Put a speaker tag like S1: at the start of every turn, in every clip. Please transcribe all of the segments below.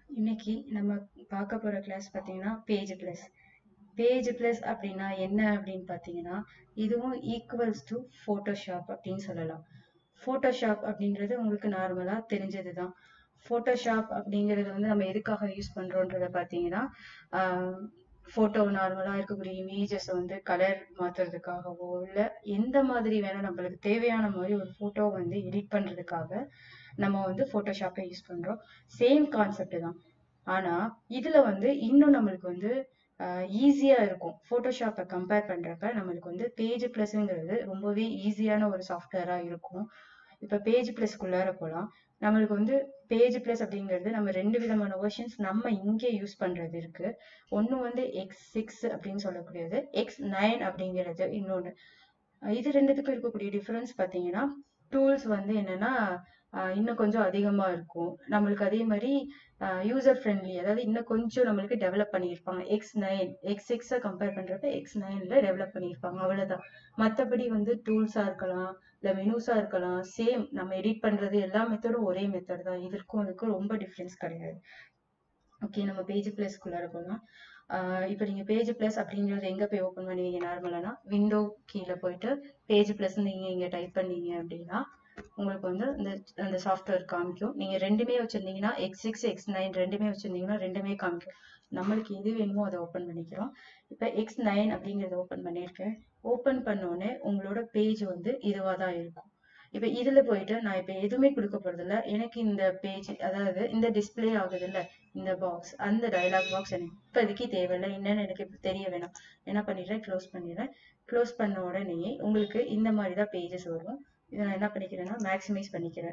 S1: இன்னைக்கு நம்ம பார்க்க போற கிளாஸ் பார்த்தீங்கன்னா பேஜ் பிளஸ் பேஜ் பிளஸ் அப்படின்னா என்ன அப்படின்னு பார்த்தீங்கன்னா இதுவும் ஈக்குவல்ஸ் டு ஃபோட்டோஷாப் அப்படின்னு சொல்லலாம் ஃபோட்டோஷாப் அப்படின்றது உங்களுக்கு நார்மலா தெரிஞ்சது தான் ஃபோட்டோஷாப் அப்படிங்கிறது வந்து நம்ம எதுக்காக யூஸ் பண்றோன்றத பார்த்தீங்கன்னா ஃபோட்டோ நார்மலா இருக்கக்கூடிய இமேஜஸ் வந்து கலர் மாத்துறதுக்காகவோ இல்லை எந்த மாதிரி வேணும் நம்மளுக்கு தேவையான மாதிரி ஒரு ஃபோட்டோ வந்து எடிட் பண்றதுக்காக நம்ம வந்து ஃபோட்டோஷாப்பை யூஸ் பண்றோம் சேம் கான்செப்ட் தான் ஆனா இதுல வந்து இன்னும் நம்மளுக்கு வந்து ஈஸியா இருக்கும் ஃபோட்டோஷாப்பை கம்பேர் பண்றப்ப நம்மளுக்கு வந்து பேஜ் பிளஸ்ங்கிறது ரொம்பவே ஈஸியான ஒரு சாஃப்ட்வேரா இருக்கும் இப்ப பேஜ் பிளஸ்க்குள்ளார போலாம் நம்மளுக்கு வந்து பேஜ் பிளஸ் அப்படிங்கிறது நம்ம ரெண்டு விதமான வெர்ஷன்ஸ் நம்ம இங்கே யூஸ் பண்றது இருக்கு ஒன்னு வந்து எக்ஸ் சிக்ஸ் அப்படின்னு சொல்லக்கூடியது எக்ஸ் நைன் அப்படிங்கிறது இன்னொன்னு இது ரெண்டுத்துக்கும் இருக்கக்கூடிய டிஃபரன்ஸ் பார்த்தீங்கன்னா டூல்ஸ் வந்து என்னன்னா இன்னும் கொஞ்சம் அதிகமா இருக்கும் நம்மளுக்கு அதே மாதிரி யூசர் ஃப்ரெண்ட்லி அதாவது இன்னும் கொஞ்சம் நம்மளுக்கு டெவலப் பண்ணியிருப்பாங்க எக்ஸ் நைன் எக்ஸ் சிக்ஸை கம்பேர் பண்றப்ப எக்ஸ் நைன்ல டெவலப் பண்ணியிருப்பாங்க அவ்வளவுதான் மற்றபடி வந்து டூல்ஸா இருக்கலாம் இல்ல மெனூஸா இருக்கலாம் சேம் நம்ம எடிட் பண்றது எல்லா மெத்தடும் ஒரே மெத்தட் தான் இதற்கும் அதுக்கும் ரொம்ப டிஃப்ரென்ஸ் கிடையாது ஓகே நம்ம பேஜ் பிளஸ்க்குள்ளார போகலாம் இப்போ நீங்க பேஜ் பிளஸ் அப்படிங்கிறது எங்க போய் ஓப்பன் பண்ணுவீங்க நார்மலானா விண்டோ கீழே போயிட்டு பேஜ் பிளஸ் நீங்க இங்க டைப் பண்ணீங்க அப்படின்னா உங்களுக்கு வந்து இந்த அந்த சாஃப்ட்வேர் காமிக்கும் நீங்க ரெண்டுமே வச்சிருந்தீங்கன்னா எக்ஸ் சிக்ஸ் எக்ஸ் நைன் ரெண்டுமே வச்சிருந்தீங்கன்னா ரெண்டுமே காமிக்கும் நம்மளுக்கு எது வேணுமோ அதை ஓப்பன் பண்ணிக்கிறோம் இப்போ எக்ஸ் நைன் அப்படிங்கிறத ஓப்பன் பண்ணியிருக்கேன் ஓப்பன் பண்ணோடனே உங்களோட பேஜ் வந்து இதுவாக தான் இருக்கும் இப்போ இதுல போயிட்டு நான் இப்போ எதுவுமே கொடுக்க போறது இல்ல எனக்கு இந்த பேஜ் அதாவது இந்த டிஸ்பிளே ஆகுது இல்ல இந்த பாக்ஸ் அந்த டயலாக் பாக்ஸ் எனக்கு இப்போதைக்கு தேவையில்லை என்னன்னு எனக்கு இப்போ தெரிய வேணாம் என்ன பண்ணிடுறேன் க்ளோஸ் பண்ணிடுறேன் க்ளோஸ் பண்ண உடனே உங்களுக்கு இந்த மாதிரி தான் பேஜஸ் வரும் இதை நான் என்ன பண்ணிக்கிறேன்னா மேக்ஸிமைஸ் பண்ணிக்கிறேன்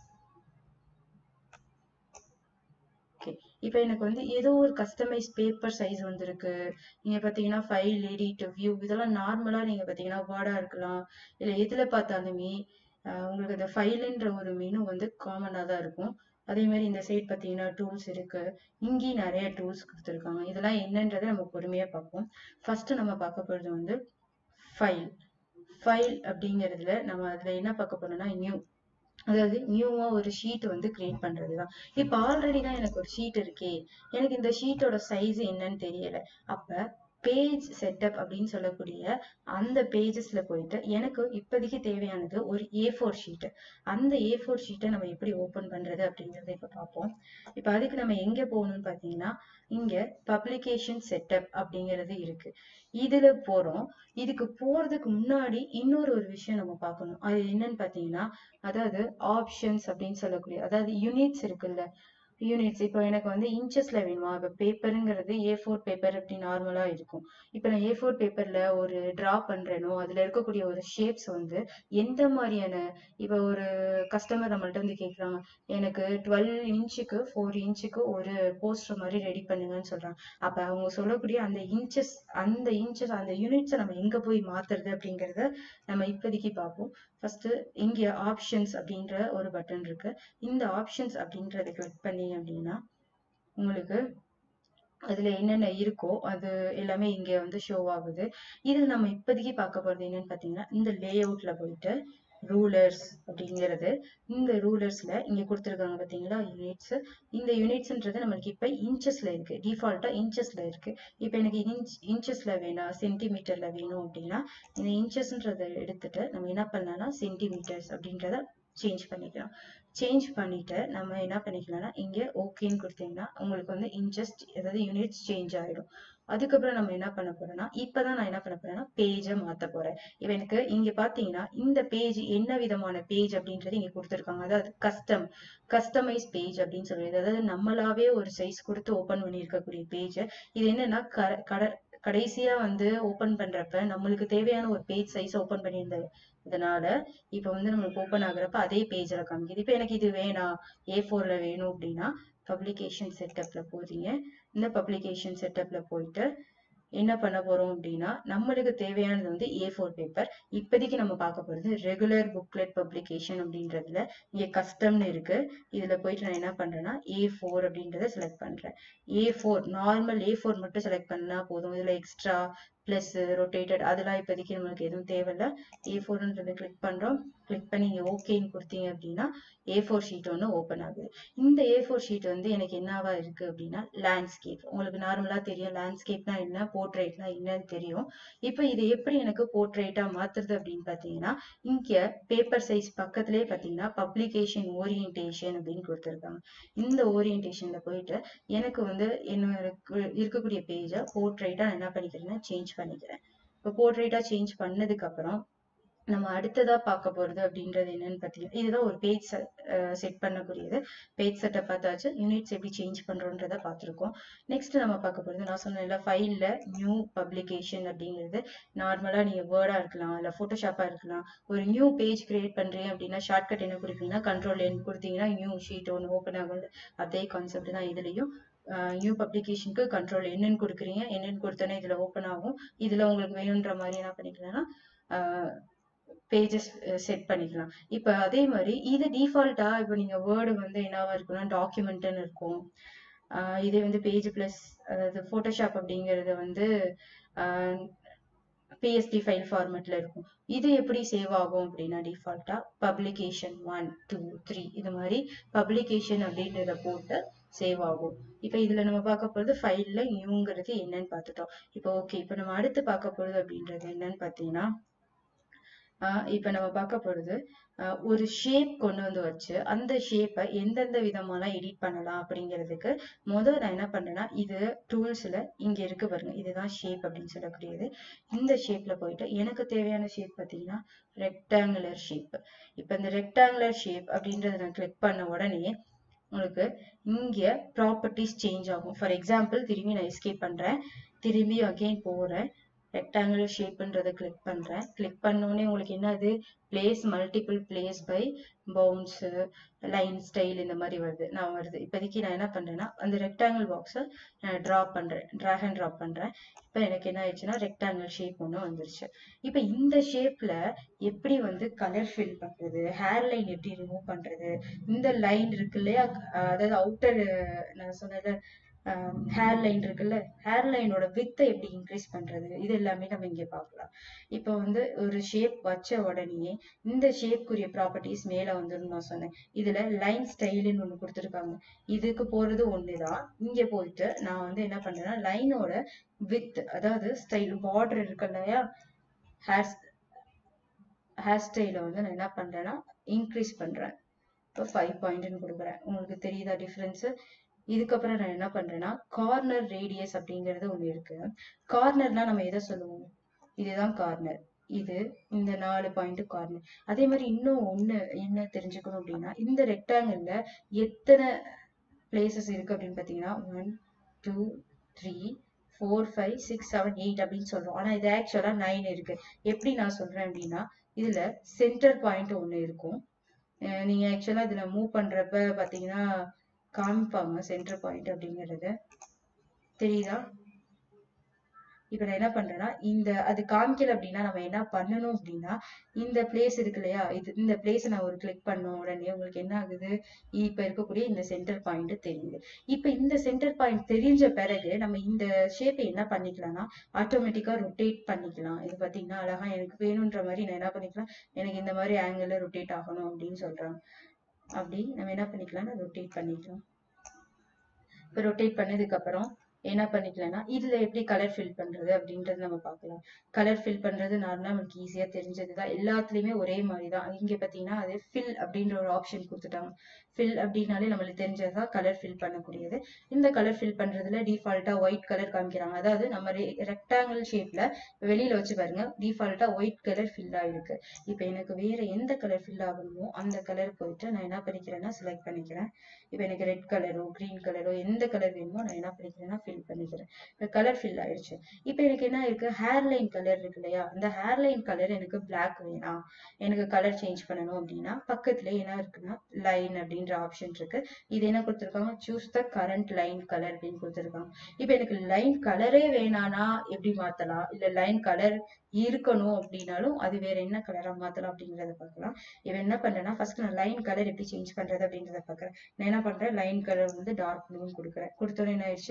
S1: ஓகே இப்போ எனக்கு வந்து ஏதோ ஒரு கஸ்டமைஸ் பேப்பர் சைஸ் வந்திருக்கு நீங்க பாத்தீங்கன்னா ஃபைல் எடிட் வியூ இதெல்லாம் நார்மலா நீங்க பாத்தீங்கன்னா வேர்டா இருக்கலாம் இல்ல எதுல பார்த்தாலுமே உங்களுக்கு இந்த ஃபைலுன்ற ஒரு மெனு வந்து காமனா தான் இருக்கும் அதே மாதிரி இந்த சைட் பார்த்தீங்கன்னா டூல்ஸ் இருக்கு இங்கேயும் நிறைய டூல்ஸ் கொடுத்துருக்காங்க இதெல்லாம் என்னன்றதை நம்ம பொறுமையா பார்ப்போம் ஃபர்ஸ்ட் நம்ம பார்க்க போறது வந்து ஃபைல் ஃபைல் அப்படிங்கிறதுல நம்ம அதுல என்ன பார்க்க போறோம்னா நியூ அதாவது நியூவா ஒரு ஷீட் வந்து கிரியேட் பண்றதுதான் இப்ப ஆல்ரெடி தான் எனக்கு ஒரு ஷீட் இருக்கே எனக்கு இந்த ஷீட்டோட சைஸ் என்னன்னு தெரியல அப்ப பேஜ் செட்டப் அப்படின்னு சொல்லக்கூடிய அந்த பேஜஸ்ல போயிட்டு எனக்கு இப்போதைக்கு தேவையானது ஒரு ஏ ஃபோர் ஷீட் அந்த ஏ ஃபோர் ஷீட்டை நம்ம எப்படி ஓபன் பண்றது அப்படிங்கறத இப்ப பார்ப்போம் இப்ப அதுக்கு நம்ம எங்க போகணும்னு பாத்தீங்கன்னா இங்க பப்ளிகேஷன் செட்டப் அப்படிங்கிறது இருக்கு இதுல போறோம் இதுக்கு போறதுக்கு முன்னாடி இன்னொரு ஒரு விஷயம் நம்ம பார்க்கணும் அது என்னன்னு பாத்தீங்கன்னா அதாவது ஆப்ஷன்ஸ் அப்படின்னு சொல்லக்கூடிய அதாவது யூனிட்ஸ் இருக்குல்ல யூனிட்ஸ் இப்போ எனக்கு வந்து இன்ச்சஸ்ல வேணுமா இப்போ பேப்பருங்கிறது ஏ ஃபோர் பேப்பர் அப்படி நார்மலா இருக்கும் இப்போ நான் ஏ ஃபோர் பேப்பர்ல ஒரு டிரா பண்றேனோ அதுல இருக்கக்கூடிய ஒரு ஷேப்ஸ் வந்து எந்த மாதிரியான இப்போ ஒரு கஸ்டமர் நம்மள்ட்ட வந்து கேட்குறாங்க எனக்கு டுவெல் இன்ச்சுக்கு ஃபோர் இன்ச்சுக்கு ஒரு போஸ்டர் மாதிரி ரெடி பண்ணுங்கன்னு சொல்றாங்க அப்ப அவங்க சொல்லக்கூடிய அந்த இன்ச்சஸ் அந்த இன்ச்சஸ் அந்த யூனிட்ஸை நம்ம எங்க போய் மாத்துறது அப்படிங்கறத நம்ம இப்போதைக்கு பார்ப்போம் ஃபர்ஸ்ட் இங்க ஆப்ஷன்ஸ் அப்படின்ற ஒரு பட்டன் இருக்கு இந்த ஆப்ஷன்ஸ் அப்படின்றத கிளிக் பண்ணீங்க அப்படின்னா உங்களுக்கு அதுல என்னென்ன இருக்கோ அது எல்லாமே இங்க வந்து ஷோ ஆகுது இது நம்ம இப்போதைக்கு பார்க்க போறது என்னன்னு பாத்தீங்கன்னா இந்த லே அவுட்ல போயிட்டு ரூலர்ஸ் அப்படிங்கிறது இந்த ரூலர்ஸ்ல இங்க கொடுத்துருக்காங்க பாத்தீங்களா யூனிட்ஸ் இந்த யூனிட்ஸ்ன்றது நம்மளுக்கு இப்ப இன்ச்சஸ்ல இருக்கு டிஃபால்ட்டா இன்ச்சஸ்ல இருக்கு இப்ப எனக்கு இன்ச் இன்ச்சஸ்ல வேணாம் சென்டிமீட்டர்ல வேணும் அப்படின்னா இந்த இன்ச்சஸ்ன்றத எடுத்துட்டு நம்ம என்ன பண்ணலாம்னா சென்டிமீட்டர்ஸ் அப்படின்றத சேஞ்ச் பண்ணிக்கலாம் சேஞ்ச் பண்ணிட்டு நம்ம என்ன பண்ணிக்கலாம்னா இங்க ஓகேன்னு கொடுத்தீங்கன்னா உங்களுக்கு வந்து இன்ச்சஸ் அதாவது யூனிட்ஸ் சேஞ்ச் ஆயிடும் அதுக்கப்புறம் நம்ம என்ன பண்ண போறோம்னா இப்பதான் நான் என்ன பண்ண போறேன்னா பேஜை மாத்த போறேன் இப்ப எனக்கு இங்க பாத்தீங்கன்னா இந்த பேஜ் என்ன விதமான பேஜ் அப்படின்றது இங்க கொடுத்துருக்காங்க அதாவது கஸ்டம் கஸ்டமைஸ் பேஜ் அப்படின்னு சொல்றது அதாவது நம்மளாவே ஒரு சைஸ் கொடுத்து ஓபன் பண்ணியிருக்கக்கூடிய பேஜ் இது என்னன்னா கட கடைசியா வந்து ஓபன் பண்றப்ப நம்மளுக்கு தேவையான ஒரு பேஜ் சைஸ் ஓபன் பண்ணியிருந்த இதனால இப்ப வந்து நம்மளுக்கு ஓபன் ஆகுறப்ப அதே பேஜ்ல காமிக்குது இப்ப எனக்கு இது வேணாம் ஏ ஃபோர்ல வேணும் அப்படின்னா பப்ளிகேஷன் செட்டப்ல போறீங்க இந்த பப்ளிகேஷன் செட்டப்ல போயிட்டு என்ன பண்ண போறோம் அப்படின்னா நம்மளுக்கு தேவையானது வந்து ஏ ஃபோர் பேப்பர் இப்போதைக்கு நம்ம பார்க்க போறது ரெகுலர் புக்லெட் பப்ளிகேஷன் அப்படின்றதுல இங்க கஸ்டம்னு இருக்கு இதுல போயிட்டு நான் என்ன பண்றேன்னா ஏ ஃபோர் அப்படின்றத செலக்ட் பண்றேன் A four normal A four மட்டும் செலக்ட் பண்ணா போதும் இதுல எக்ஸ்ட்ரா பிளஸ் ரொட்டேட்டட் அதெல்லாம் இப்போதைக்கு நம்மளுக்கு எதுவும் தேவையில்ல ஏ ஃபோர்ன்றதை கிளிக் பண்றோம் கிளிக் பண்ணி இங்க ஓகேன்னு கொடுத்தீங்க அப்படின்னா ஏ ஃபோர் ஷீட் ஒன்று ஓப்பன் ஆகுது இந்த ஏ ஃபோர் ஷீட் வந்து எனக்கு என்னவா இருக்கு அப்படின்னா லேண்ட்ஸ்கேப் உங்களுக்கு நார்மலா தெரியும் லேண்ட்ஸ்கேப்னா என்ன போர்ட்ரேட்னா என்னன்னு தெரியும் இப்போ இது எப்படி எனக்கு போர்ட்ரேட்டா மாத்துறது அப்படின்னு பாத்தீங்கன்னா இங்க பேப்பர் சைஸ் பக்கத்துலயே பாத்தீங்கன்னா பப்ளிகேஷன் ஓரியன்டேஷன் அப்படின்னு கொடுத்துருக்காங்க இந்த ஓரியன்டேஷன்ல போயிட்டு எனக்கு வந்து என்னோட இருக்கக்கூடிய பேஜை போர்ட்ரேட்டா என்ன பண்ணிக்கிறேன்னா சேஞ்ச் பண்ணிக்கிறேன் இப்போ போர்ட்ரேட்டா சேஞ்ச் பண்ணதுக்கு அப்புறம் நம்ம அடுத்ததா பார்க்க போறது அப்படின்றது என்னன்னு பார்த்தீங்கன்னா இதுதான் ஒரு பேஜ் செட் பண்ணக்கூடியது பேஜ் செட்டை பார்த்தாச்சு யூனிட்ஸ் எப்படி சேஞ்ச் பண்றோன்றத பார்த்துருக்கோம் நெக்ஸ்ட் நம்ம பார்க்க போறது நான் சொன்னேன்ல ஃபைல்ல நியூ பப்ளிகேஷன் அப்படிங்கிறது நார்மலா நீங்க வேர்டா இருக்கலாம் இல்ல போட்டோஷாப்பா இருக்கலாம் ஒரு நியூ பேஜ் கிரியேட் பண்றீங்க அப்படின்னா ஷார்ட்கட் என்ன கொடுப்பீங்கன்னா கண்ட்ரோல் என் கொடுத்தீங்கன்னா நியூ ஷீட் ஒன்று ஓப்பன் ஆகும் அதே கான்செப்ட் தான் இதுலயும் நியூ பப்ளிகேஷனுக்கு கண்ட்ரோல் என்னன்னு கொடுக்குறீங்க என்னன்னு கொடுத்தோன்னே இதுல ஓப்பன் ஆகும் இதுல உங்களுக்கு வேணுன்ற மாதிரி என்ன பண்ணிக்கலாம்னா பேஜஸ் செட் பண்ணிக்கலாம் இப்போ அதே மாதிரி இது டிஃபால்ட்டா இப்போ நீங்க வேர்டு வந்து என்னவா இருக்குன்னா டாக்குமெண்ட்னு இருக்கும் ஆஹ் இதே வந்து பேஜ் பிளஸ் அதாவது போட்டோஷாப் அப்படிங்கிறது வந்து பிஎஸ்டி ஃபைல் ஃபார்மேட்ல இருக்கும் இது எப்படி சேவ் ஆகும் அப்படின்னா டிஃபால்ட்டா பப்ளிகேஷன் ஒன் டூ த்ரீ இது மாதிரி பப்ளிகேஷன் அப்படின்றத போட்டு சேவ் ஆகும் இப்போ இதுல நம்ம பார்க்க போறது ஃபைல்ல நியூங்கிறது என்னன்னு பார்த்துட்டோம் இப்போ ஓகே இப்போ நம்ம அடுத்து பார்க்க போறது அப்படின்றது என்னன்னு பார்த்தீங்கன்னா ஆஹ் இப்ப நம்ம பார்க்க போறது ஆஹ் ஒரு ஷேப் கொண்டு வந்து வச்சு அந்த ஷேப்பை எந்தெந்த விதமாலாம் எடிட் பண்ணலாம் அப்படிங்கிறதுக்கு முதல் நான் என்ன பண்றேன்னா இது டூல்ஸ்ல இங்க இருக்கு பாருங்க இதுதான் ஷேப் அப்படின்னு சொல்லக்கூடியது இந்த ஷேப்ல போயிட்டு எனக்கு தேவையான ஷேப் பார்த்தீங்கன்னா ரெக்டாங்குலர் ஷேப் இப்ப இந்த ரெக்டாங்குலர் ஷேப் அப்படின்றத நான் கிளிக் பண்ண உடனே உங்களுக்கு இங்க ப்ராப்பர்ட்டிஸ் சேஞ்ச் ஆகும் ஃபார் எக்ஸாம்பிள் திரும்பி நான் எஸ்கேப் பண்றேன் திரும்பி அகைன் போறேன் ரெக்டாங்குலர் ஷேப்ன்றதை கிளிக் பண்றேன் கிளிக் பண்ணோடனே உங்களுக்கு என்னது place multiple place by bounce line style இந்த மாதிரி வருது நான் வருது இப்போதைக்கு நான் என்ன பண்றேன்னா அந்த ரெக்டாங்கிள் பாக்ஸை நான் ட்ரா பண்றேன் ட்ராக் அண்ட் ட்ராப் பண்றேன் இப்போ எனக்கு என்ன ஆயிடுச்சுன்னா ரெக்டாங்கிள் ஷேப் ஒன்று வந்துருச்சு இப்போ இந்த ஷேப்ல எப்படி வந்து கலர் ஃபில் பண்றது ஹேர் லைன் எப்படி ரிமூவ் பண்றது இந்த லைன் இருக்கு இல்லையா அதாவது அவுட்டர் நான் சொன்னது ஹேர் லைன் இருக்குல்ல ஹேர் லைனோட வித்தை எப்படி இன்க்ரீஸ் பண்றது இது எல்லாமே நம்ம இங்க பார்க்கலாம் இப்போ வந்து ஒரு ஷேப் வச்ச உடனே இந்த ஷேப்க்குரிய ப்ராப்பர்ட்டிஸ் மேல வந்துடும் நான் சொன்னேன் இதுல லைன் ஸ்டைலுன்னு ஒண்ணு கொடுத்துருக்காங்க இதுக்கு போறது ஒண்ணுதான் இங்க போயிட்டு நான் வந்து என்ன பண்றேன்னா லைனோட வித் அதாவது ஸ்டைல் பார்டர் இருக்கு இல்லையா ஹேர் ஹேர் ஸ்டைல வந்து நான் என்ன பண்றேன்னா இன்க்ரீஸ் பண்றேன் இப்போ ஃபைவ் பாயிண்ட்னு கொடுக்குறேன் உங்களுக்கு தெரியுதா டிஃபரன்ஸ் இதுக்கப்புறம் நான் என்ன பண்றேன்னா கார்னர் ரேடியஸ் அப்படிங்கிறது ஒண்ணு இருக்கு கார்னர்னா நம்ம எதை சொல்லுவோம் இதுதான் கார்னர் இது இந்த நாலு பாயிண்ட் கார்னர் அதே மாதிரி இன்னும் ஒண்ணு என்ன தெரிஞ்சுக்கணும் அப்படின்னா இந்த ரெக்டாங்கிள்ல எத்தனை பிளேசஸ் இருக்கு அப்படின்னு பாத்தீங்கன்னா one two three four five six seven eight அப்படின்னு சொல்றோம் ஆனா இது ஆக்சுவலா நைன் இருக்கு எப்படி நான் சொல்றேன் அப்படின்னா இதுல சென்டர் பாயிண்ட் ஒண்ணு இருக்கும் நீங்க ஆக்சுவலா இதுல மூவ் பண்றப்ப பாத்தீங்கன்னா காமிப்பாங்க சென்டர் பாயிண்ட் அப்படிங்கறது தெரியுதா இப்ப நான் என்ன பண்றேன்னா இந்த அது காமிக்கல அப்படின்னா நம்ம என்ன பண்ணணும் அப்படின்னா இந்த பிளேஸ் இருக்கு இல்லையா இது இந்த பிளேஸ் நான் ஒரு கிளிக் பண்ண உடனே உங்களுக்கு என்ன ஆகுது இப்ப இருக்கக்கூடிய இந்த சென்டர் பாயிண்ட் தெரியுது இப்ப இந்த சென்டர் பாயிண்ட் தெரிஞ்ச பிறகு நம்ம இந்த ஷேப்பை என்ன பண்ணிக்கலாம்னா ஆட்டோமேட்டிக்கா ரொட்டேட் பண்ணிக்கலாம் இது பாத்தீங்கன்னா அழகா எனக்கு வேணுன்ற மாதிரி நான் என்ன பண்ணிக்கலாம் எனக்கு இந்த மாதிரி ஆங்கிள் ரொட்டேட் ஆகணும் அப்படின்னு சொல்றாங்க அப்படி நம்ம என்ன பண்ணிக்கலாம்னா ரொட்டேட் பண்ணிக்கலாம் இப்போ ரொட்டேட் பண்ணதுக்கு அப்புறம் என்ன பண்ணிக்கலாம்னா இதுல எப்படி கலர் ஃபில் பண்றது அப்படின்றது நம்ம பார்க்கலாம் கலர் ஃபில் பண்றது நார்மலா நமக்கு ஈஸியா தெரிஞ்சதுதான் எல்லாத்துலயுமே ஒரே மாதிரி தான் இங்க பாத்தீங்கன்னா அது ஃபில் அப்படின்ற ஒரு ஆப்ஷன் கொடுத்துட்டாங்க ஃபில் அப்படின்னாலே நம்மளுக்கு தெரிஞ்சதுதான் கலர் ஃபில் பண்ணக்கூடியது இந்த கலர் ஃபில் பண்றதுல டிஃபால்ட்டா ஒயிட் கலர் காமிக்கிறாங்க அதாவது நம்ம ரெக்டாங்கிள் ஷேப்ல வெளியில வச்சு பாருங்க டிஃபால்ட்டா ஒயிட் கலர் ஃபில் ஆயிருக்கு இப்போ எனக்கு வேற எந்த கலர் ஃபில் ஆகணுமோ அந்த கலர் போயிட்டு நான் என்ன பண்ணிக்கிறேன்னா செலக்ட் பண்ணிக்கிறேன் இப்போ எனக்கு ரெட் கலரோ கிரீன் கலரோ எந்த கலர் வேணுமோ நான் என்ன பண்ணிக்கிறேன்னா ஃபில் பண்ணிக்கிறேன் இப்போ கலர் ஃபில் ஆயிடுச்சு இப்போ எனக்கு என்ன இருக்கு ஹேர் லைன் கலர் இருக்கு இல்லையா அந்த ஹேர் லைன் கலர் எனக்கு பிளாக் வேணாம் எனக்கு கலர் சேஞ்ச் பண்ணணும் அப்படின்னா பக்கத்துல என்ன இருக்குன்னா லைன் அப்படின்ற ஆப்ஷன் இருக்கு இது என்ன கொடுத்துருக்காங்க choose the current line colour அப்படின்னு கொடுத்துருக்காங்க இப்போ எனக்கு லைன் கலரே வேணானா எப்படி மாத்தலாம் இல்ல லைன் கலர் இருக்கணும் அப்படின்னாலும் அது வேற என்ன கலரா மாத்தலாம் அப்படிங்கறத பார்க்கலாம் இவன் என்ன பண்றேன்னா ஃபர்ஸ்ட் நான் லைன் கலர் எப்படி சேஞ்ச் பண்றது அப்படின்றத பாக்குறேன் நான் என்ன பண்றேன் லைன் கலர் வந்து டார்க் ப்ளூன்னு கொடுக்குறேன் கொடுத்தோன்னே என்ன ஆயிடுச்சு இது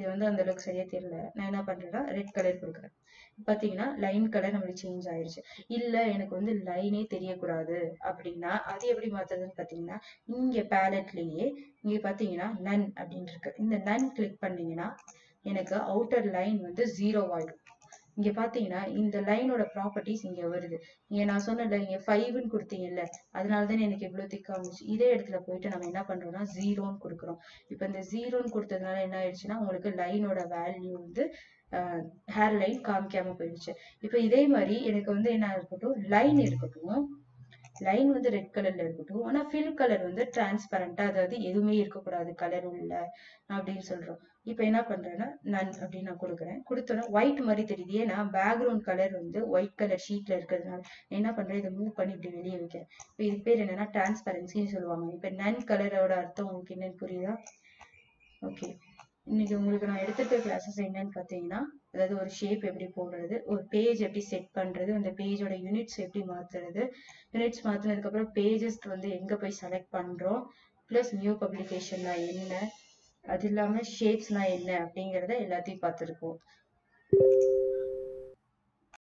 S1: இது வந்து அந்த அளவுக்கு சரியா தெரியல நான் என்ன பண்றேன்னா ரெட் கலர் கொடுக்குறேன் பாத்தீங்கன்னா லைன் கலர் நம்மளுக்கு சேஞ்ச் ஆயிருச்சு இல்ல எனக்கு வந்து லைனே தெரியக்கூடாது அப்படின்னா அது எப்படி மாத்துறதுன்னு பாத்தீங்கன்னா இங்க பேலட்லயே இங்க பாத்தீங்கன்னா நன் அப்படின்னு இருக்கு இந்த நன் கிளிக் பண்ணீங்கன்னா எனக்கு அவுட்டர் லைன் வந்து ஜீரோ ஆயிடும் இங்க பாத்தீங்கன்னா இந்த லைனோட ப்ராப்பர்ட்டிஸ் இங்க வருது இங்க நான் சொன்னேன்ல இங்க ஃபைவ்னு கொடுத்தீங்கல்ல அதனாலதான் எனக்கு இவ்வளவு திக்கா வந்துச்சு இதே இடத்துல போயிட்டு நம்ம என்ன பண்றோம்னா ஜீரோன்னு கொடுக்குறோம் இப்ப இந்த ஜீரோன்னு கொடுத்ததுனால என்ன ஆயிடுச்சுன்னா உங்களுக்கு லைனோட வேல்யூ வந்து ஹேர் லைன் காமிக்காம போயிடுச்சு இப்ப இதே மாதிரி எனக்கு வந்து என்ன இருக்கட்டும் லைன் இருக்கட்டும் லைன் வந்து ரெட் கலர்ல இருக்கட்டும் ஆனா ஃபில் கலர் வந்து டிரான்ஸ்பரண்டா அதாவது எதுவுமே இருக்கக்கூடாது கலர் உள்ள அப்படின்னு சொல்றோம் இப்ப என்ன பண்றேன்னா நன் அப்படின்னு நான் கொடுக்குறேன் கொடுத்தோன்னா ஒயிட் மாதிரி தெரியுது ஏன்னா பேக்ரவுண்ட் கலர் வந்து ஒயிட் கலர் ஷீட்ல இருக்கிறதுனால நான் என்ன பண்றேன் இதை மூவ் பண்ணி இப்படி வெளியே வைக்கிறேன் இப்ப இது பேர் என்னன்னா டிரான்ஸ்பரன்சின்னு சொல்லுவாங்க இப்ப நன் கலரோட அர்த்தம் உங்களுக்கு என்னன்னு புரியுதா ஓகே இன்னைக்கு உங்களுக்கு நான் எடுத்துட்ட கிளாஸஸ் என்னன்னு பார்த்தீங்கன்னா அதாவது ஒரு ஷேப் எப்படி போடுறது ஒரு பேஜ் எப்படி செட் பண்றது அந்த பேஜோட யூனிட்ஸ் எப்படி மாத்துறது யூனிட்ஸ் மாத்தினதுக்கு அப்புறம் பேஜஸ் வந்து எங்க போய் செலக்ட் பண்றோம் பிளஸ் நியூ பப்ளிகேஷன்னா என்ன அது இல்லாம ஷேப்ஸ்னா என்ன அப்படிங்கறத எல்லாத்தையும் பார்த்துருக்கோம்